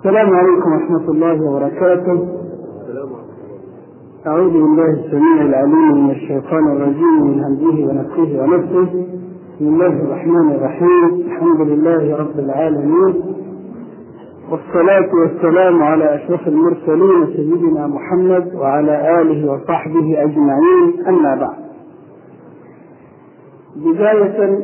السلام عليكم ورحمة الله وبركاته. أعوذ بالله السميع العليم من الشيطان الرجيم من همزه ونفخه ونفسه. بسم الله الرحمن الرحيم، الحمد لله رب العالمين. والصلاة والسلام على أشرف المرسلين سيدنا محمد وعلى آله وصحبه أجمعين أما بعد. بداية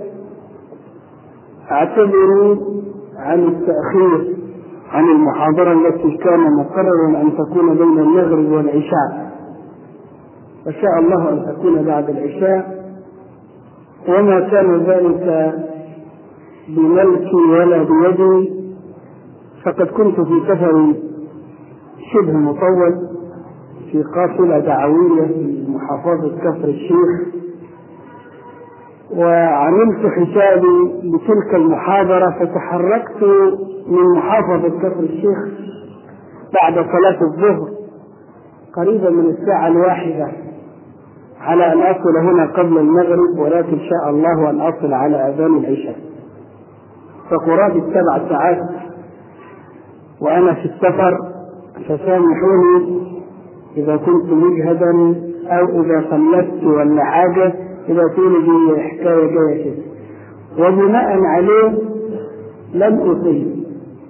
أعتذر عن التأخير عن المحاضرة التي كان مقررا أن تكون بين المغرب والعشاء وشاء الله أن تكون بعد العشاء وما كان ذلك بملكي ولا بيدي فقد كنت في سفر شبه مطول في قافلة دعوية في محافظة كفر الشيخ وعملت حسابي لتلك المحاضرة فتحركت من محافظة كفر الشيخ بعد صلاة الظهر قريبا من الساعة الواحدة على أن أصل هنا قبل المغرب ولكن شاء الله أن أصل على أذان العشاء فقرابة سبع ساعات وأنا في السفر فسامحوني إذا كنت مجهدا أو إذا خلفت ولا حاجة إذا كان دي حكاية جاية كده وبناء عليه لم أطيل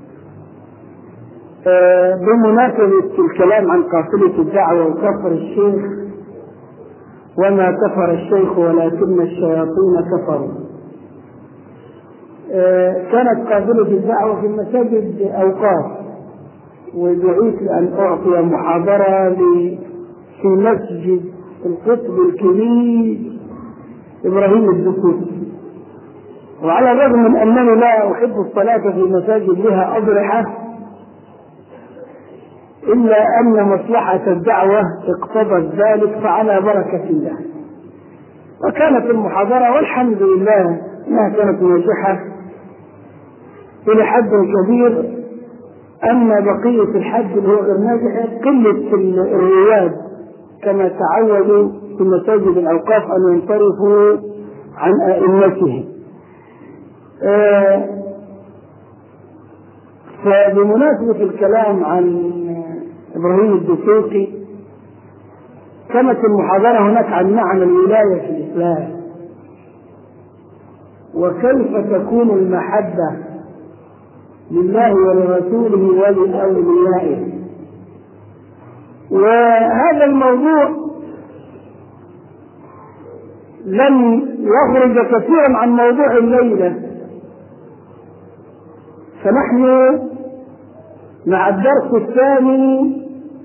آه بمناسبة الكلام عن قافلة الدعوة وكفر الشيخ وما كفر الشيخ ولكن الشياطين كفروا آه كانت قافلة الدعوة في المساجد أوقاف ودعيت لأن أعطي محاضرة في مسجد القطب الكبير ابراهيم الدسوقي وعلى الرغم من انني لا احب الصلاه في مساجد لها اضرحه الا ان مصلحه الدعوه اقتضت ذلك فعلى بركه الله وكانت المحاضره والحمد لله انها كانت ناجحه الى حد كبير اما بقيه الحد اللي هو غير ناجح قله الرواد كما تعودوا في مساجد الأوقاف أن ينصرفوا عن أئمتهم آه فبمناسبة الكلام عن إبراهيم الدسوقي كانت المحاضرة هناك عن معنى الولاية في الإسلام وكيف تكون المحبة لله ولرسوله ولأوليائه وهذا الموضوع لم يخرج كثيرا عن موضوع الليلة فنحن مع الدرس الثاني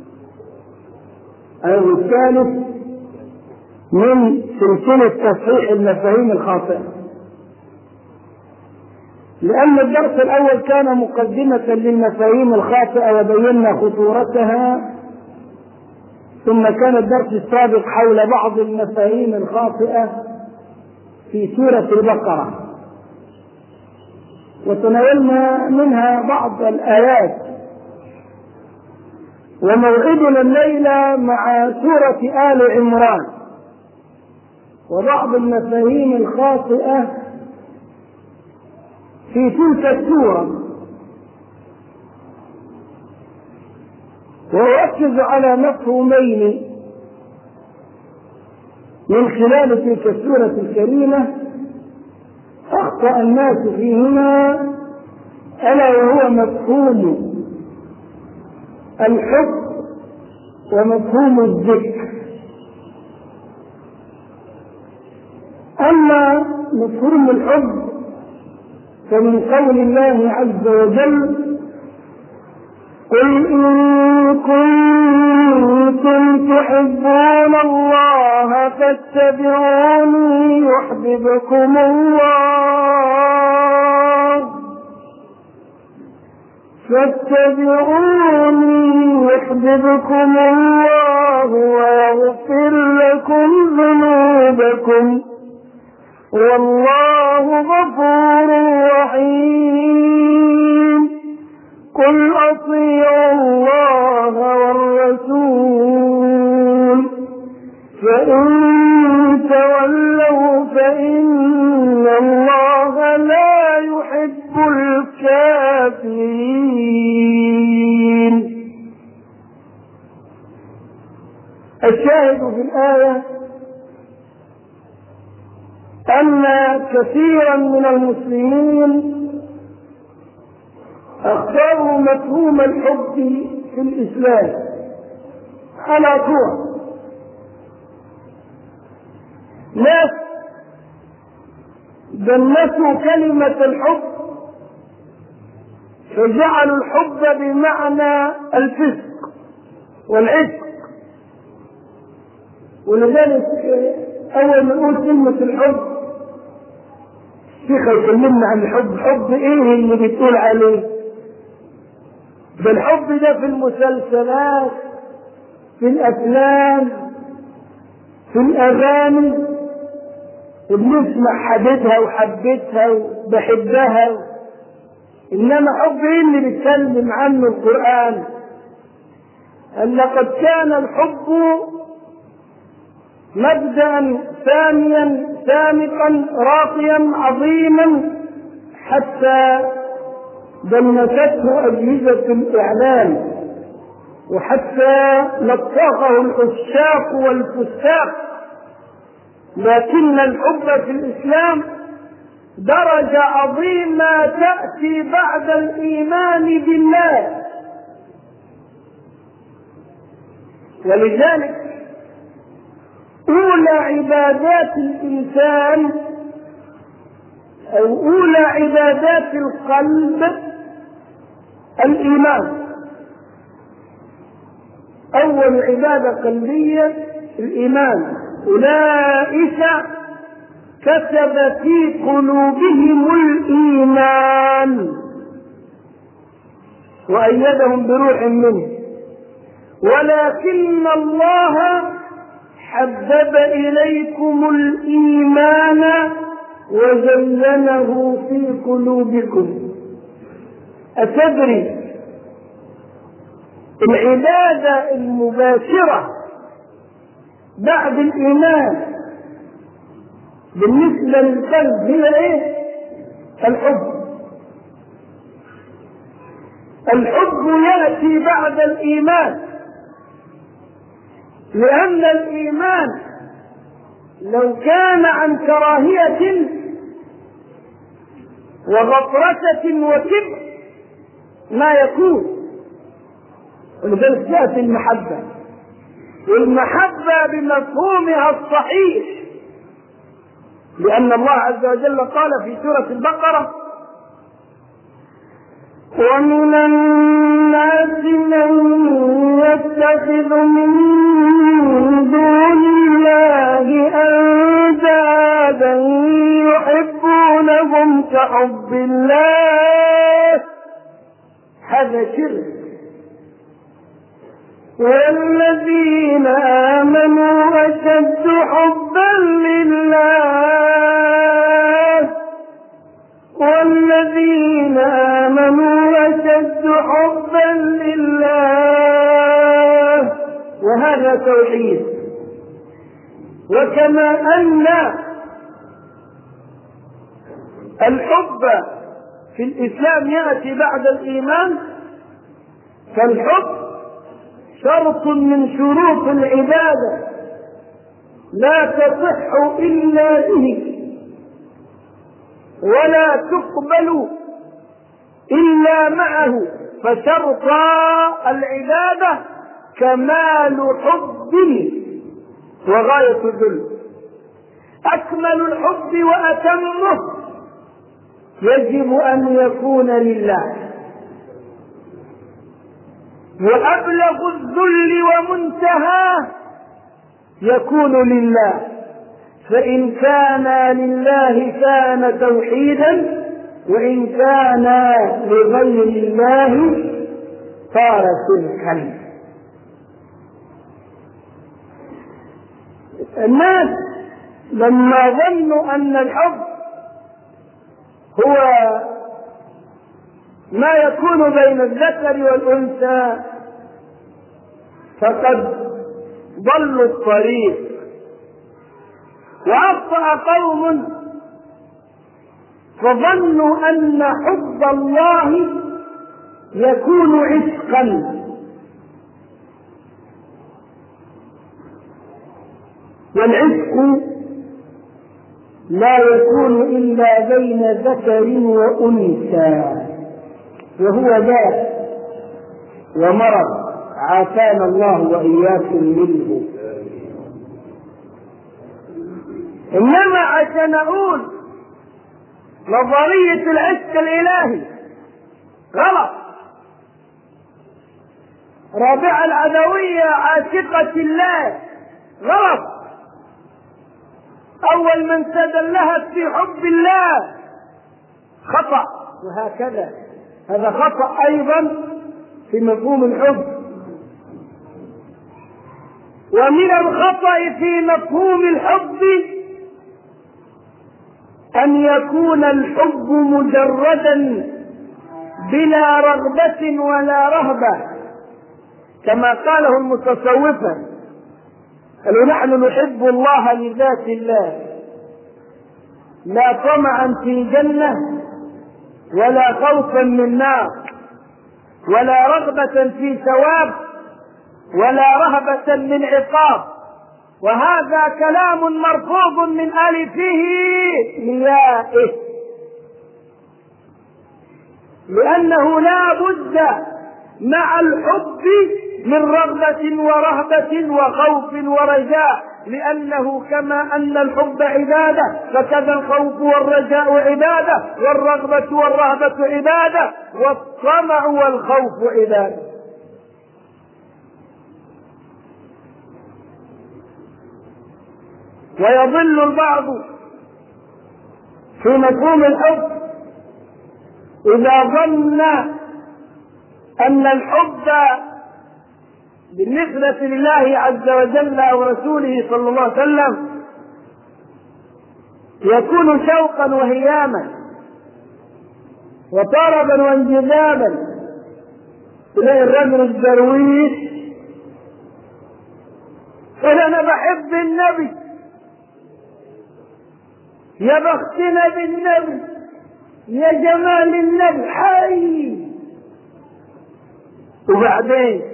أو الثالث من سلسلة تصحيح المفاهيم الخاطئة لأن الدرس الأول كان مقدمة للمفاهيم الخاطئة وبينا خطورتها ثم كان الدرس السابق حول بعض المفاهيم الخاطئة في سورة البقرة وتناولنا منها بعض الآيات وموعدنا الليلة مع سورة آل عمران وبعض المفاهيم الخاطئة في تلك السورة ويركز على مفهومين من خلال تلك السورة الكريمة أخطأ الناس فيهما ألا وهو مفهوم الحب ومفهوم الذكر أما مفهوم الحب فمن قول الله عز وجل قل إن كنتم تحبون الله فاتبعوني يحببكم الله فاتبعوني يحببكم الله ويغفر لكم ذنوبكم والله غفور رحيم قل أطيعوا الله والرسول فإن تولوا فإن الله لا يحب الكافرين الشاهد في الآية أن كثيرا من المسلمين اختاروا مفهوم الحب في الإسلام على صور ناس دنسوا كلمة الحب فجعلوا الحب بمعنى الفسق والعشق ولذلك أول ما نقول كلمة الحب الشيخ يكلمنا عن الحب حب إيه اللي بتقول عليه ده الحب ده في المسلسلات في الأفلام في الأغاني بنسمع حبيتها وحبيتها وبحبها إنما حب إيه اللي بيتكلم عنه القرآن أن لقد كان الحب مبدأ ثانيا سامقا راقيا عظيما حتى دنسته أجهزة الإعلام وحتى لطخه العشاق والفساق لكن الحب في الإسلام درجة عظيمة تأتي بعد الإيمان بالله ولذلك أولى عبادات الإنسان أو أولى عبادات القلب الإيمان أول عبادة قلبية الإيمان أولئك كتب في قلوبهم الإيمان وأيدهم بروح منه ولكن الله حبب إليكم الإيمان وزينه في قلوبكم أتدري العبادة المباشرة بعد الإيمان بالنسبة للقلب هي إيه؟ الحب الحب يأتي بعد الإيمان لأن الإيمان لو كان عن كراهية وغطرسة وكبر ما يكون ولذلك جاءت المحبة والمحبة بمفهومها الصحيح لأن الله عز وجل قال في سورة البقرة ومن الناس من يتخذ من دون الله أندادا يحبونهم كحب الله هذا شرك والذين آمنوا أشد حبا لله والذين آمنوا أشد حبا لله وهذا توحيد وكما أن الحب في الإسلام يأتي بعد الإيمان فالحب شرط من شروط العبادة لا تصح إلا به ولا تقبل إلا معه فشرط العبادة كمال حب وغاية الذل أكمل الحب وأتمه يجب أن يكون لله وأبلغ الذل ومنتهاه يكون لله فإن كان لله كان توحيدا وإن كان لغير الله صار شركا الناس لما ظنوا أن الحب هو ما يكون بين الذكر والأنثى فقد ضلوا الطريق وأخطأ قوم فظنوا أن حب الله يكون عشقا والعشق لا يكون إلا بين ذكر وأنثى وهو ذات ومرض عافانا الله وإياكم منه إنما عشان أقول نظرية العشق الإلهي غلط رابعة العدوية عاشقة الله غلط أول من تدلهت في حب الله خطأ وهكذا هذا خطأ أيضا في مفهوم الحب ومن الخطأ في مفهوم الحب أن يكون الحب مجردا بلا رغبة ولا رهبة كما قاله المتصوفة قالوا نحن نحب الله لذات الله لا طمعا في جنة ولا خوفا من نار ولا رغبة في ثواب ولا رهبة من عقاب وهذا كلام مرفوض من ألفه ليائه لأنه لا بد مع الحب من رغبة ورهبة وخوف ورجاء لأنه كما أن الحب عبادة فكذا الخوف والرجاء عبادة والرغبة والرهبة عبادة والطمع والخوف عبادة ويضل البعض في مفهوم الحب إذا ظن أن الحب بالنسبة لله عز وجل أو رسوله صلى الله عليه وسلم يكون شوقا وهياما وطربا وانجذابا تلاقي الرجل الدرويش قال انا بحب النبي يا بختنا بالنبي يا جمال النبي حي وبعدين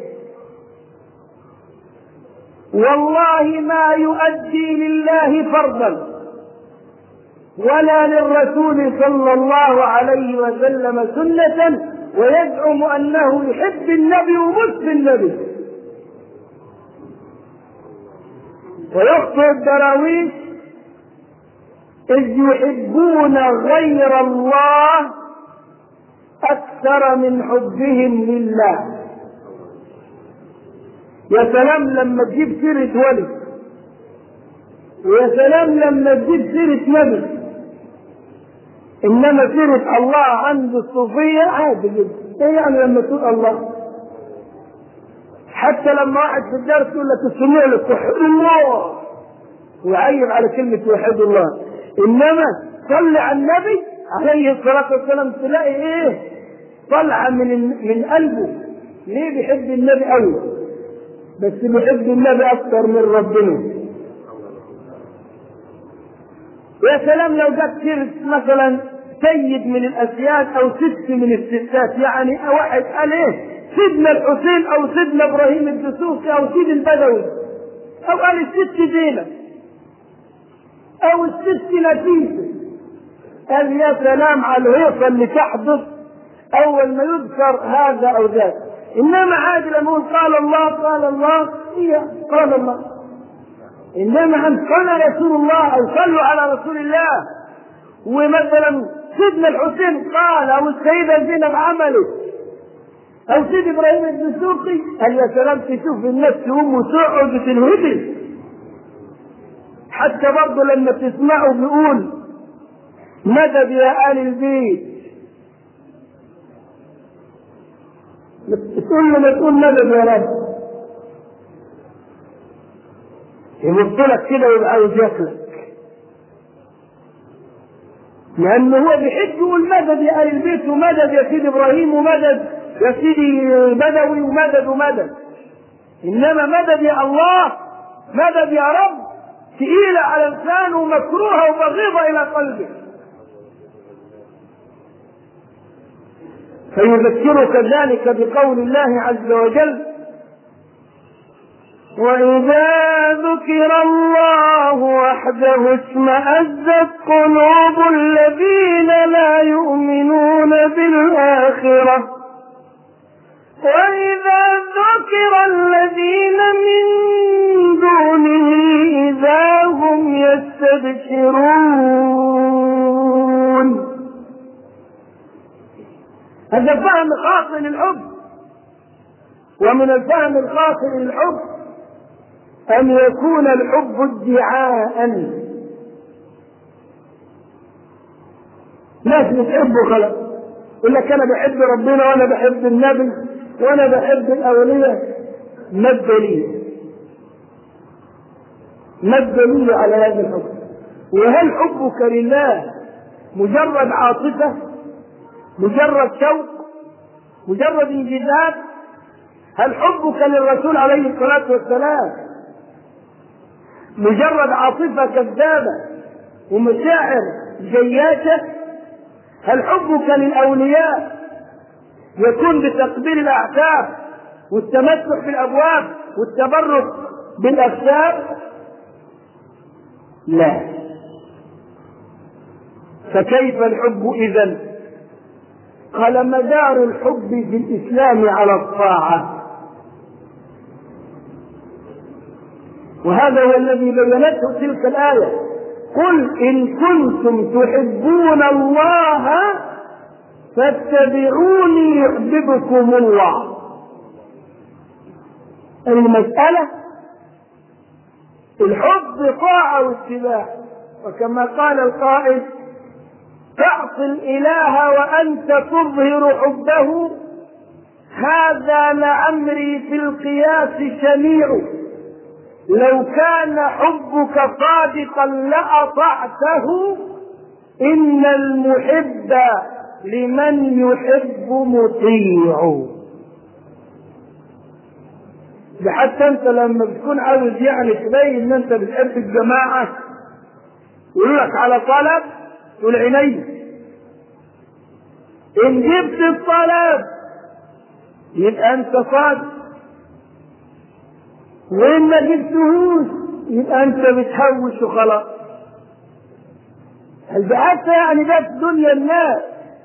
والله ما يؤدي لله فرضا ولا للرسول صلى الله عليه وسلم سنة ويزعم أنه يحب النبي ومس النبي ويخطئ الدراويش إذ يحبون غير الله أكثر من حبهم لله يا سلام لما تجيب سيرة ولي ويا سلام لما تجيب سيرة نبي إنما سيرة الله عند الصوفية عادي جدا إيه يعني لما تقول الله حتى لما واحد في الدرس يقول لك السميع لك توحد الله ويعيب على كلمة توحد الله إنما صلي على النبي عليه الصلاة والسلام تلاقي إيه طلعة من من قلبه ليه بيحب النبي أوي بس بيحب النبي أكثر من ربنا يا سلام لو جت سيرة مثلا سيد من الأسياد أو ست من الستات يعني واحد قال إيه سيدنا الحسين أو سيدنا إبراهيم الدسوقي أو سيد البدوي أو قال الست زينب أو الست نفيسة قال يا سلام على الهيصة اللي تحدث أول ما يذكر هذا أو ذاك إنما عاد لما نقول قال الله قال الله هي قال الله إنما أن قال رسول الله أو صلوا على رسول الله ومثلا سيدنا الحسين قال أو السيدة زينب عملت أو سيد إبراهيم الدسوقي قال يا سلام تشوف الناس تقوم وتقعد وتنهدي حتى برضه لما تسمعوا بيقول مدد يا آل البيت تقول له ما تقول مدد يا رب يبص لك كده ويبقى عاوز ياكلك لأنه هو بيحب يقول مدد يا آل البيت ومدد يا سيدي إبراهيم ومدد يا سيدي بدوي ومدد ومدد إنما مدد يا الله مدد يا رب ثقيلة على لسانه ومكروهة وبغيضة إلى قلبه فيذكرك ذلك بقول الله عز وجل وإذا ذكر الله وحده اشمأزت قلوب الذين لا يؤمنون بالآخرة وإذا ذكر الذين من دونه إذا هم يستبشرون هذا فهم خاطئ للحب ومن الفهم الخاطئ للحب أن يكون الحب ادعاء ناس بتحبه خلاص يقول لك أنا بحب ربنا وأنا بحب النبي وأنا بحب الأولياء ما الدليل؟ ما الدليل على هذا الحب؟ وهل حبك لله مجرد عاطفة؟ مجرد شوق؟ مجرد انجذاب؟ هل حبك للرسول عليه الصلاة والسلام مجرد عاطفة كذابة ومشاعر جياشة هل حبك للأولياء يكون بتقبيل الأعتاب والتمسح بالأبواب والتبرك بالأفسار لا فكيف الحب إذا قال مدار الحب في الإسلام على الطاعة وهذا هو الذي بينته تلك الآية قل إن كنتم تحبون الله فاتبعوني يحببكم الله المسألة الحب طاعة واتباع وكما قال القائل تعصي الإله وأنت تظهر حبه هذا لعمري في القياس شنيع لو كان حبك صادقا لأطعته إن المحب لمن يحب مطيع ده حتى انت لما بتكون عاوز يعني تبين ان انت بتحب الجماعة يقول لك على طلب تقول عيني ان جبت الطلب يبقى انت صادق وإن ما جبتهوش يبقى أنت بتهوش وخلاص هل حتى يعني ده في دنيا الناس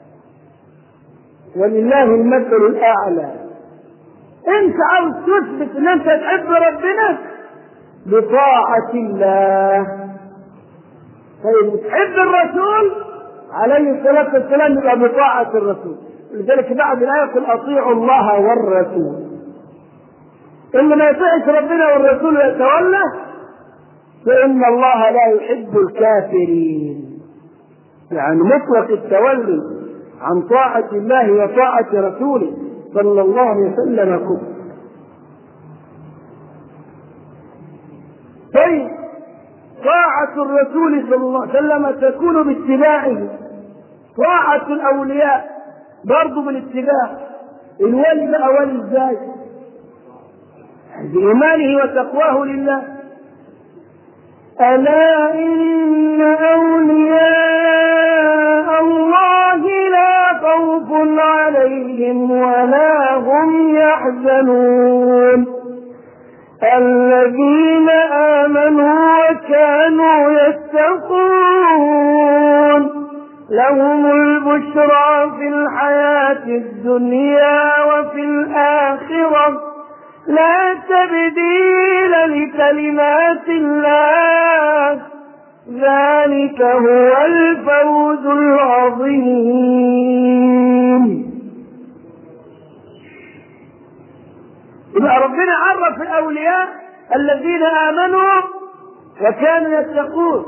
ولله المثل الأعلى أنت عاوز تثبت إن أنت تحب ربنا بطاعة الله طيب تحب الرسول عليه الصلاة والسلام يبقى بطاعة الرسول لذلك بعد الآية يقول أطيعوا الله والرسول اللي ما يطيعش ربنا والرسول ويتولى فإن الله لا يحب الكافرين يعني مطلق التولي عن طاعة الله وطاعة رسوله صلى الله عليه وسلم كفر طيب طاعة الرسول صلى الله عليه وسلم تكون باتباعه طاعة الأولياء برضه بالاتباع الولي بقى ولي ازاي؟ بإيمانه وتقواه لله ألا إن أولياء الله لا خوف عليهم ولا هم يحزنون الذين آمنوا وكانوا يتقون لهم البشرى في الحياة الدنيا وفي الآخرة لا تبديل لكلمات الله ذلك هو الفوز العظيم يبقى ربنا عرف الأولياء الذين آمنوا وكانوا يتقون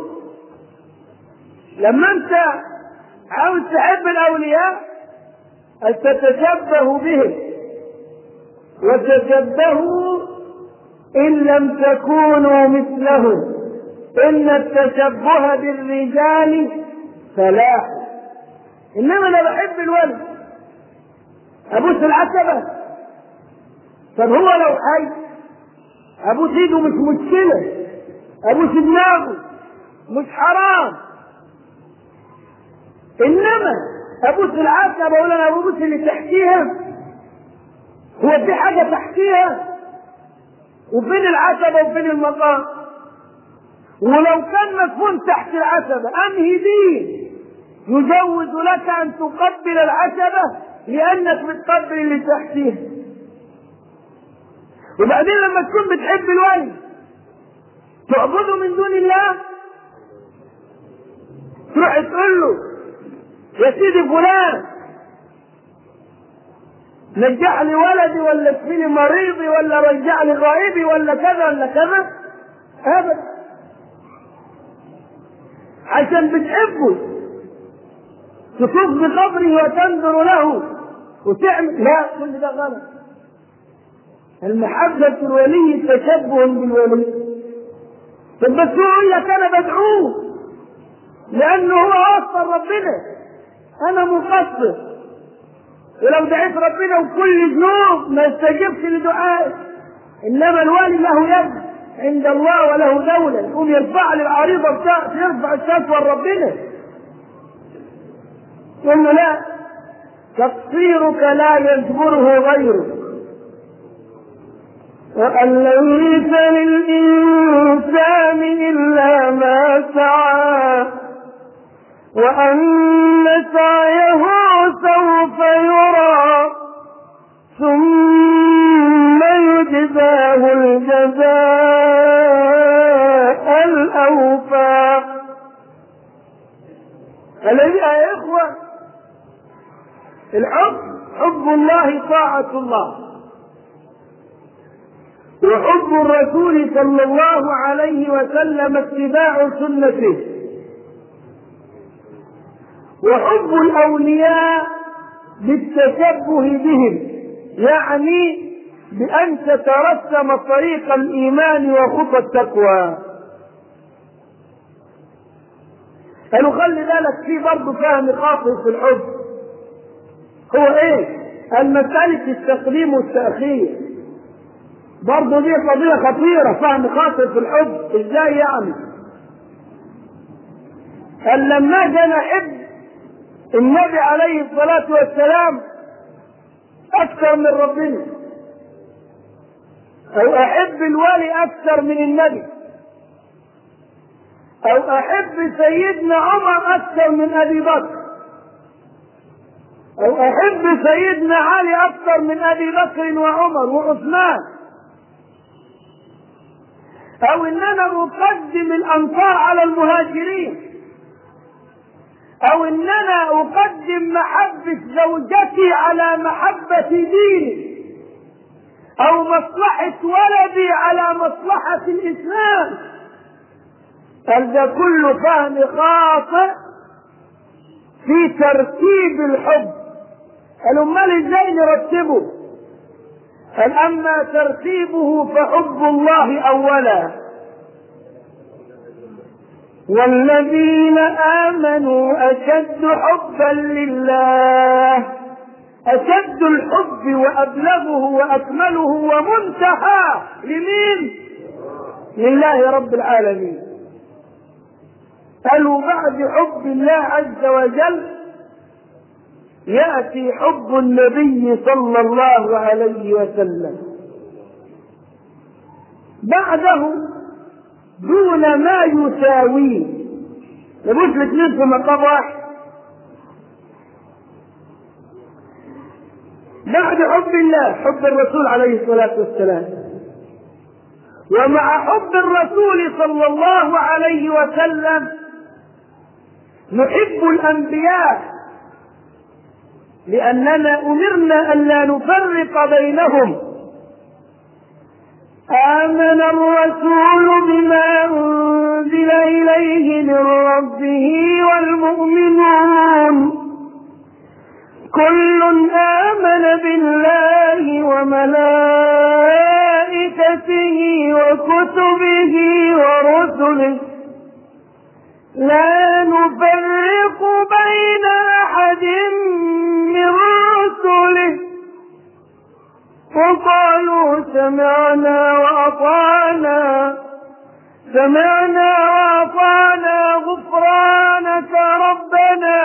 لما أنت عاوز تحب الأولياء أن تتشبه بهم وتشبهوا إن لم تكونوا مثلهم إن التشبه بالرجال فلاح إنما أنا بحب الولد أبوس العتبة طب هو لو حي أبوس إيده مش مشكلة أبوس دماغه مش حرام إنما أبوس العتبة أقول أنا أبوس اللي تحتيها هو في حاجة تحتيها وفين العتبة وفين المقام ولو كان مدفون تحت العتبة أنهي دين يجوز لك أن تقبل العتبة لأنك بتقبل اللي تحتيها وبعدين لما تكون بتحب الولي تعبده من دون الله تروح تقول له يا سيدي فلان نجح لي ولدي ولا اشفيني مريضي ولا رجع لي غائبي ولا كذا ولا كذا ابدا عشان بتحبه تطوف بقبره وتنظر له وتعمل لا كل ده غلط المحبة الولي تشبه بالولي طب بس هو يقول لك انا بدعوه لانه هو وصل ربنا انا مقصر ولو دعيت ربنا وكل ذنوب ما يستجبش لدعائي انما الوالي له يد عند الله وله دولة يقوم يرفع لي العريضة بتاعته يرفع الشكوى لربنا يقول له لا تقصيرك لا يجبره غيرك وأن ليس للإنسان إلا ما سعى وأن سعيه سوف يرى ثم يجزاه الجزاء الأوفى الذي يا إخوة الحب حب الله طاعة الله وحب الرسول صلى الله عليه وسلم اتباع سنته وحب الاولياء بالتشبه بهم يعني بان تترسم طريق الايمان وخطى التقوى قالوا خلي بالك في برضه فهم خاطئ في الحب هو ايه المسألة التقديم والتأخير برضه دي قضية خطيرة فهم خاطئ في الحب ازاي يعني قال لما اجي انا احب النبي عليه الصلاة والسلام أكثر من ربنا أو أحب الولي أكثر من النبي أو أحب سيدنا عمر أكثر من أبي بكر أو أحب سيدنا علي أكثر من أبي بكر وعمر وعثمان أو إن أنا أقدم الأنصار على المهاجرين او ان انا اقدم محبة زوجتي على محبة ديني او مصلحة ولدي على مصلحة الاسلام بل ده كله فهم خاطئ في ترتيب الحب قال امال ازاي نرتبه قال اما ترتيبه فحب الله اولا والذين آمنوا أشد حبا لله أشد الحب وأبلغه وأكمله ومنتهى لمين؟ لله رب العالمين قالوا بعد حب الله عز وجل يأتي حب النبي صلى الله عليه وسلم بعده دون ما يساويه يبص الاثنين في مقام واحد بعد حب الله حب الرسول عليه الصلاة والسلام ومع حب الرسول صلى الله عليه وسلم نحب الأنبياء لأننا أمرنا أن لا نفرق بينهم آمن الرسول بما أنزل إليه من ربه والمؤمنون كل آمن بالله وملائكته وكتبه ورسله لا نفرق بين أحد من رسله وقالوا سمعنا وأطعنا سمعنا وأطعنا غفرانك ربنا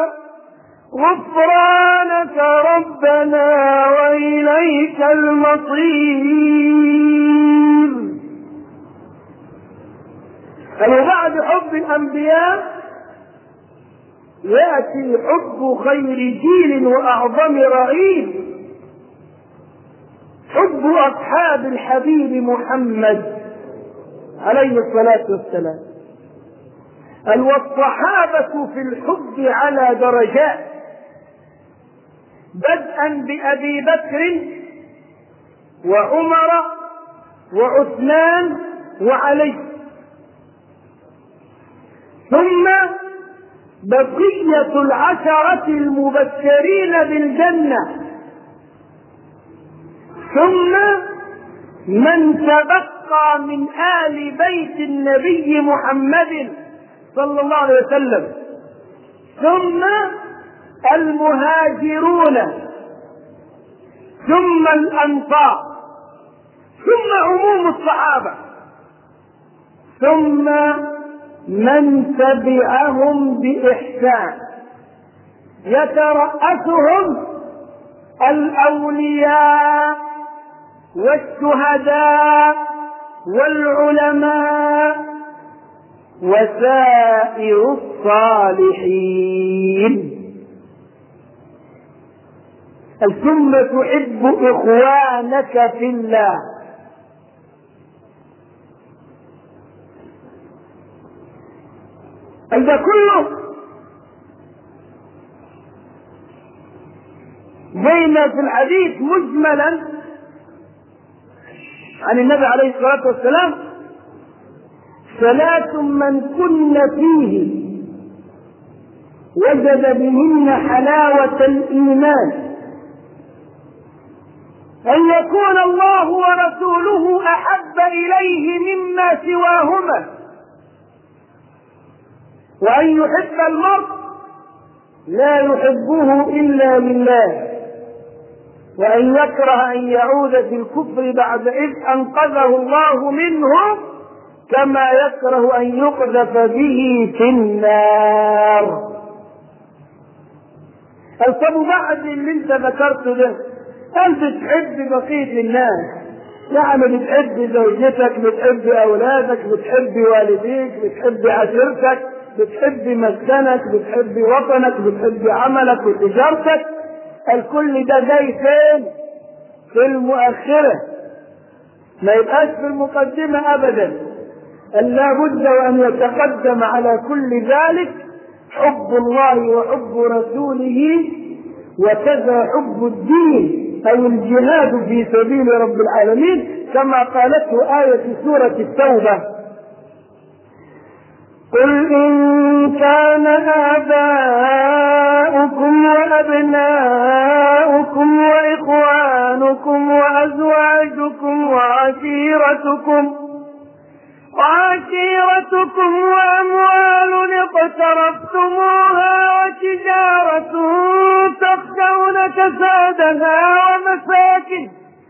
غفرانك ربنا وإليك المصير قال وبعد حب الأنبياء يأتي حب خير جيل وأعظم رعيل حب أصحاب الحبيب محمد عليه الصلاة والسلام قال والصحابة في الحب على درجات بدءا بأبي بكر وعمر وعثمان وعلي ثم بقية العشرة المبشرين بالجنة ثم من تبقى من آل بيت النبي محمد صلى الله عليه وسلم ثم المهاجرون ثم الأنصار ثم عموم الصحابة ثم من تبعهم بإحسان يترأسهم الأولياء والشهداء والعلماء وسائر الصالحين ثم تحب إخوانك في الله هذا كله زي ما في الحديث مجملا عن النبي عليه الصلاة والسلام ثلاث من كن فيه وجد بهن حلاوة الإيمان أن يكون الله ورسوله أحب إليه مما سواهما وأن يحب المرء لا يحبه إلا لله وأن يكره أن يعود في الكفر بعد إذ أنقذه الله منه كما يكره أن يقذف به في النار طب بعد اللي انت ذكرته ده هل بتحب بقية الناس يعني بتحب زوجتك بتحب أولادك بتحب والديك بتحب عشيرتك بتحب مسكنك بتحب وطنك بتحب عملك وتجارتك الكل ده جاي فين في المؤخرة ما يبقاش في المقدمة أبدا لا بد وأن يتقدم على كل ذلك حب الله وحب رسوله وكذا حب الدين أو الجهاد في سبيل رب العالمين كما قالته آية سورة التوبة قل إن كان آباؤكم وأبناؤكم وإخوانكم وأزواجكم وعشيرتكم وعشيرتكم وأموال اقترفتموها وتجارة تخشون كسادها ومساكن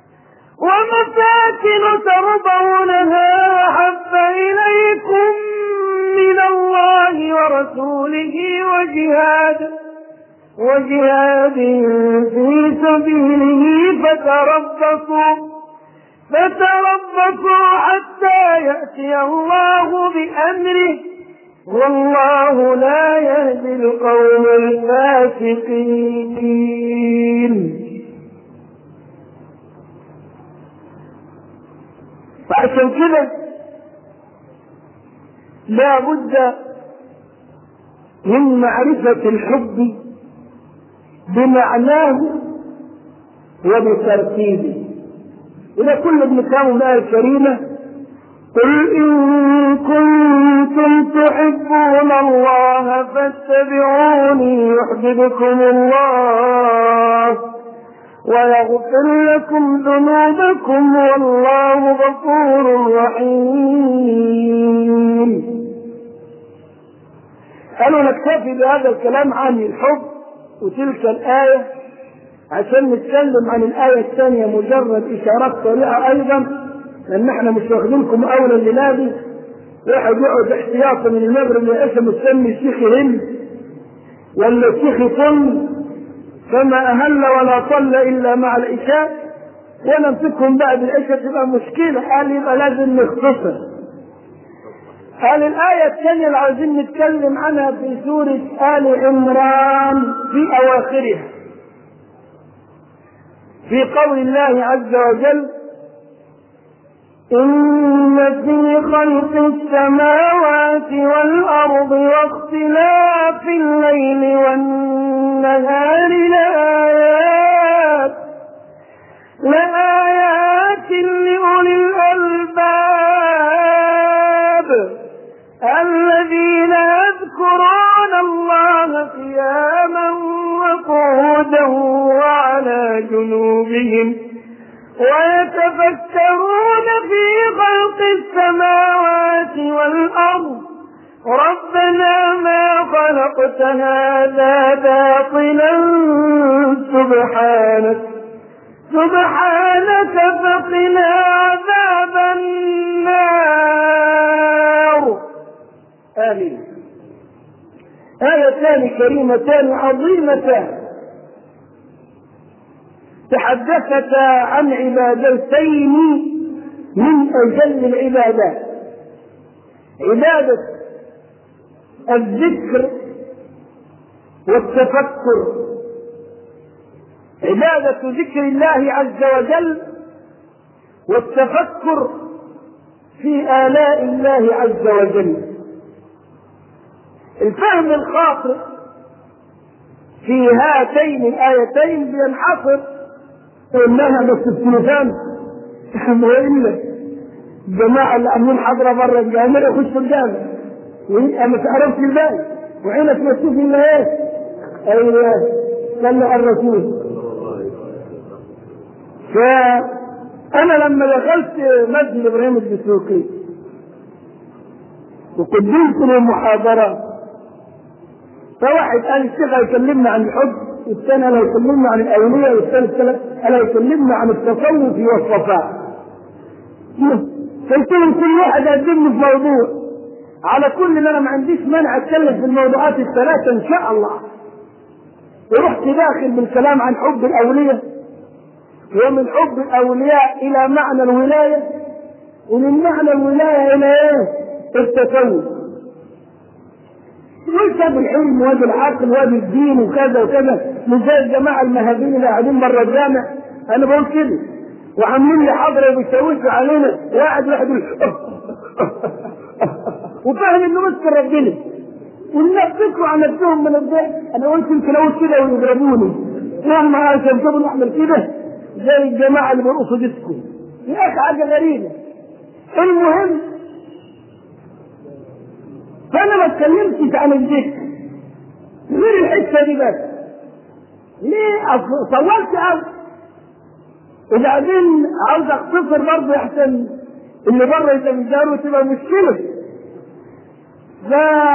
ومساكن ترضونها أحب إليكم من الله ورسوله وجهاد وجهاد في سبيله فتربصوا فتربصوا حتى يأتي الله بأمره والله لا يهدي القوم الفاسقين وعشان كده لا بد من معرفة الحب بمعناه وبترتيبه إلى كل ابن كام الآية الكريمة قل إن كنتم تحبون الله فاتبعوني يحببكم الله ويغفر لكم ذنوبكم والله غفور رحيم قالوا نكتفي بهذا الكلام عن الحب وتلك الآية عشان نتكلم عن الآية الثانية مجرد إشارات سريعة أيضا لأن احنا مش واخدينكم أولا لنادي واحد يقعد احتياطا من المغرب يا اسم مستني الشيخ يهل ولا الشيخ يطل فما أهل ولا طل إلا مع العشاء ونمسكهم بعد العشاء تبقى مشكلة قال يبقى لازم نختصر قال الآية الثانية اللي عاوزين نتكلم عنها في سورة آل عمران في أواخرها في قول الله عز وجل إن في خلق السماوات والأرض واختلاف الليل والنهار لآيات لآيات لأولي الألباب الذين يذكرون الله قياما وقعودا وعلى جنوبهم ويتفكرون في خلق السماوات والأرض ربنا ما خلقت هذا باطلا سبحانك سبحانك فقنا عذاب النار آمين آيتان كريمتان عظيمتان تحدثتا عن عبادتين من أجل العبادات عبادة الذكر والتفكر عبادة ذكر الله عز وجل والتفكر في آلاء الله عز وجل الفهم الخاطئ في هاتين الآيتين بينحصر إنها بس التليفون وإلا الجماعة اللي عاملين حضرة بره الجامع يخشوا الجامع ما تعرفش الباقي وعينك ما تشوف إلا إيه؟ أيوه صلوا على الرسول فأنا لما دخلت مسجد إبراهيم الدسوقي وقدمت له محاضرة فواحد قال الشيخ هيكلمنا عن الحب والثاني قال هيكلمنا عن الأولياء والثالث قال هيكلمنا عن التصوف والصفاء قلت لهم كل واحد يقدم لي في موضوع على كل ان انا ما عنديش مانع اتكلم في الموضوعات الثلاثه ان شاء الله ورحت داخل بالكلام عن حب الاولياء ومن حب الاولياء الى معنى الولايه ومن معنى الولايه الى ايه؟ التصوف ليس بالعلم وادي العقل وادي الدين وكذا وكذا مش زي الجماعه المهابين اللي قاعدين بره الجامع انا بقول كده وعاملين لي حضره وبيشوشوا علينا واحد واحد وفاهم انه مسك ربنا والناس فكروا عن نفسهم من الضحك انا قلت يمكن اقول كده ويضربوني مهما عشان كده نعمل كده زي الجماعه اللي بيرقصوا ديسكو يا اخي حاجه غريبه المهم فانا ما اتكلمتش عن الذكر غير الحته دي بس ليه طولت قوي وبعدين عاوز اختصر برضه احسن اللي بره يتمجروا تبقى مشكله ف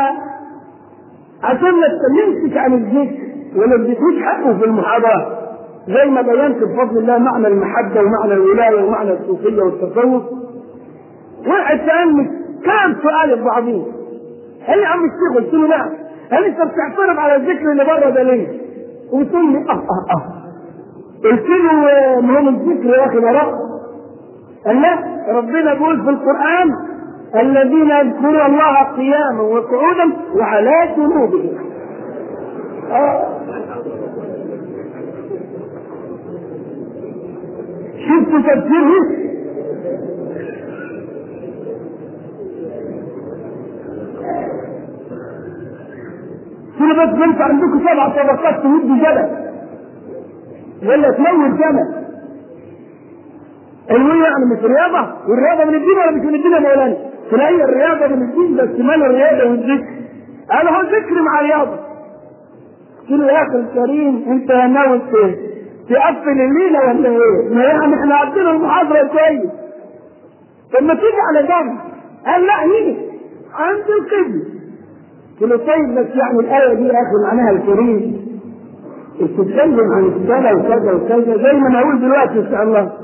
عشان ما اتكلمتش عن الذكر وما اديتوش حقه في المحاضره زي ما بينت بفضل الله معنى المحبه ومعنى الولايه ومعنى الصوفيه والتصوف واحد سالني كم سؤال بعضهم قال لي يا عم الشيخ قلت له نعم قال لي انت بتعترض على الذكر اللي بره ده ليه؟ وبتقول لي اه اه اه قلت له ما هو الذكر يا اخي براء قال لا ربنا بيقول في القران الذين يذكرون الله قياما وقعودا وعلى جنوبهم آه. شفت تفسيره كل بس انت عندكم سبع طبقات تهد جبل ولا تنور جبل الوية يعني مش رياضة والرياضة من الدين ولا مش من الدين يا مولانا؟ تلاقي الرياضة من الدين بس مال الرياضة والذكر أنا هو ذكر مع رياضة قلت له يا أخي الكريم أنت ناوي تقفل الليلة ولا إيه؟ ما يعني إحنا عندنا المحاضرة كويس طب ما تيجي على جنب قال لا هنا عند القبلة قلت له طيب بس يعني الآية دي يا أخي معناها الكريم بتتكلم عن الصلاة وكذا وكذا زي ما أنا أقول دلوقتي إن شاء الله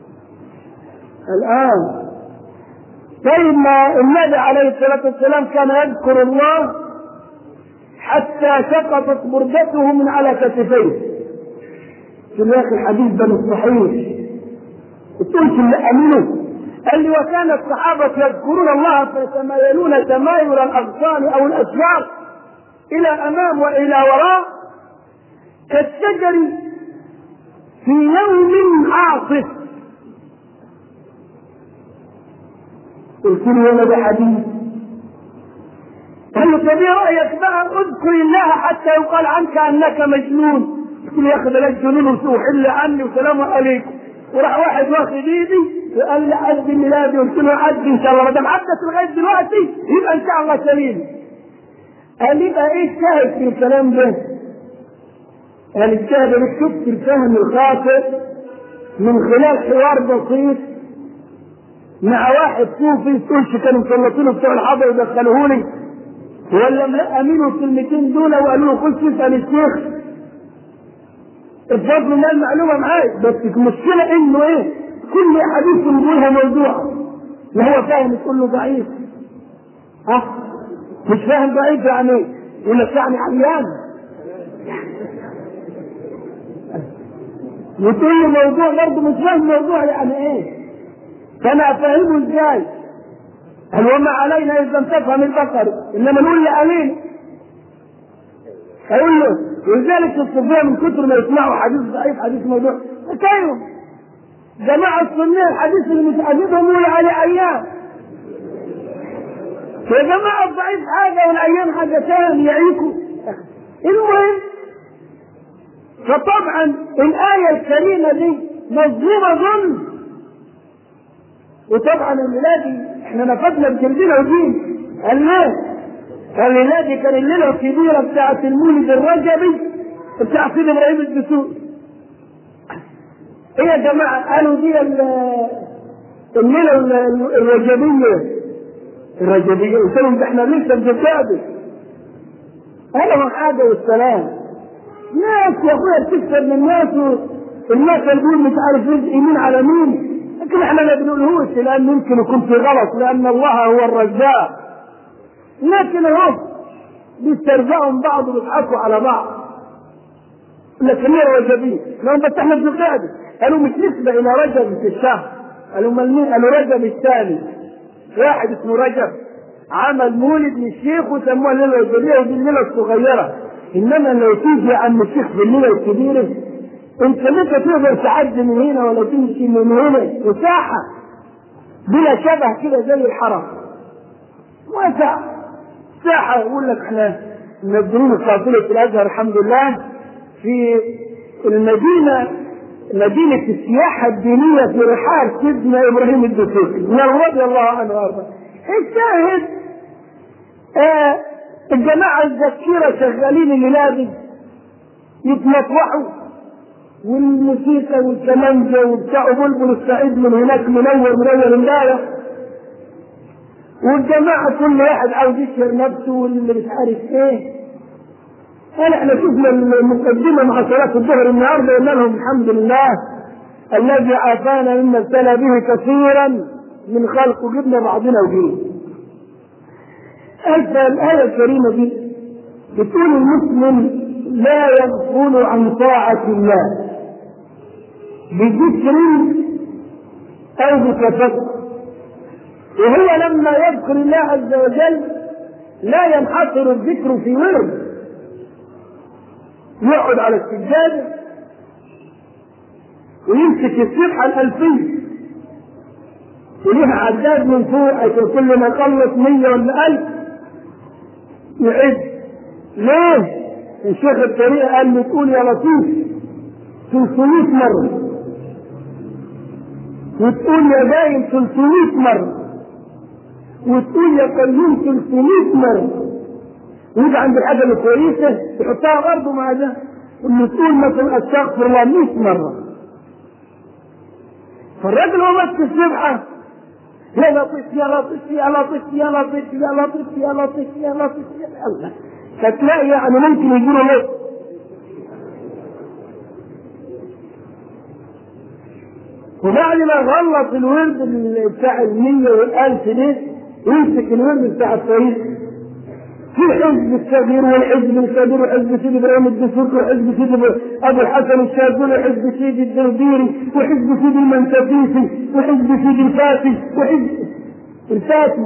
الآن طيب ما النبي عليه الصلاة والسلام كان يذكر الله حتى سقطت بردته من على كتفيه في يا أخي الحديث ده مش صحيح قلت اللي أمينه قال لي وكان الصحابة يذكرون الله فيتمايلون تمايل الأغصان أو الأشجار إلى أمام وإلى وراء كالشجر في يوم عاصف قلت له هنا ده حديث قال له طب ايه رايك بقى اذكر الله حتى يقال عنك انك مجنون قلت له يا اخي بلاش جنون وحل عني وسلام عليكم وراح واحد واخد ايدي وقال لي عد ميلادي قلت له عد ان شاء الله ما دام عدت لغايه دلوقتي يبقى ان شاء الله سليم قال لي بقى ايه الشاهد في الكلام ده؟ قال الشاهد انا شفت الفهم الخاطئ من خلال حوار بسيط مع واحد صوفي تقولش كانوا مسلطينه بتوع الحضر ودخلوه لي ولا لا امينوا الكلمتين دول وقالوا له خش اسال الشيخ بفضل الله المعلومه معاك بس المشكله انه ايه كل حديث نقولها موضوع لا هو فاهم تقول له ضعيف ها مش فاهم ضعيف يعني ايه يقول لك يعني عيان وتقول له موضوع برضه مش فاهم موضوع يعني ايه فانا افهمه ازاي هل وما علينا اذا لم تفهم البقر انما نقول لامين اقول له ولذلك الصوفيه من كثر ما يسمعوا حديث ضعيف حديث موضوع تكيف جماعة السنية الحديث اللي مش عاجبهم يقول عليه أيام يا جماعة الضعيف حاجة والأيام حاجة ثانية يعيكوا المهم فطبعا الآية الكريمة دي مظلومة ظلم وطبعا الليلة دي احنا نفذنا بجلدنا ودين قال ليه؟ قال الليلة دي كان الليلة الكبيرة بتاعت المولد الرجبي بتاع سيدي ابراهيم الدسوقي ايه يا جماعة قالوا دي الليلة الرجبية الرجبية قلت لهم ده احنا لسه بنتقابل قالوا حاجة والسلام ناس يا اخويا بتكسب من الناس الناس اللي بيقول مش عارف رزق مين على مين لكن احنا ما بنقولهوش لان يمكن يكون في غلط لان الله هو الرزاق لكن اهو بيسترزقهم بعض وبيضحكوا على بعض لكن هي الرجبية لو بس احنا بنقابل قالوا مش نسبة إلى رجب في الشهر قالوا من مين؟ قالوا رجب الثاني واحد اسمه رجب عمل مولد للشيخ وسموها الليلة الكبيرة ودي الليلة الصغيرة إنما لو تيجي عند الشيخ في الليلة الكبيرة أنت متى تقدر تعدي من هنا ولا تمشي من هنا مساحة بلا شبه كده زي الحرم واسع ساحة يقول لك احنا منزلين القافلة في الأزهر الحمد لله في المدينة مدينة السياحة الدينية في رحال سيدنا إبراهيم الدسوقي من رضي الله عنه وأرضاه الشاهد آه الجماعة الذكيرة شغالين الميلاد يتمطوحوا والموسيقى والكمانجة وبتاع بلبل السعيد من هناك منور منور امبارح والجماعة كل واحد عاوز يشهر نفسه واللي مش عارف ايه قال احنا شفنا المقدمه مع صلاه الظهر النهارده قلنا لهم الحمد لله الذي عافانا مما ابتلى به كثيرا من خلق وجبنا بعضنا وجينا. الآية الكريمة دي بتقول المسلم لا يغفل عن طاعة الله بذكر أو بتفكر وهو لما يذكر الله عز وجل لا ينحصر الذكر في ورد يقعد على السجادة ويمسك السبحة الألفية وليها عداد من فوق عشان كل ما يخلص مية ولا ألف يعد ليه؟ الشيخ الطريقة قال له تقول يا لطيف 300 مرة وتقول يا دايم 300 مرة وتقول يا قيوم 300 مرة ويجي عند الحاجه الكويسه تحطها برضه مع ده اللي تقول مثلا استغفر الله 100 مره فالراجل هو ماسك السبحه يا لطيف يا لطيف يا لطيف يا لطيف يا لطيف يا لطيف يا لطيف يا الله فتلاقي يعني ممكن يجي له لطف وبعد ما يخلص الورد بتاع المية والألف ده يمسك الورد بتاع الطريق في حزب الصغير والحزب الكبير وحزب سيدي ابراهيم الدسوقي وحزب سيدي ابو الحسن الشاذلي وحزب سيدي الدرديري وحزب سيدي المنتفيسي وحزب سيدي الفاتي وحزب الفاتي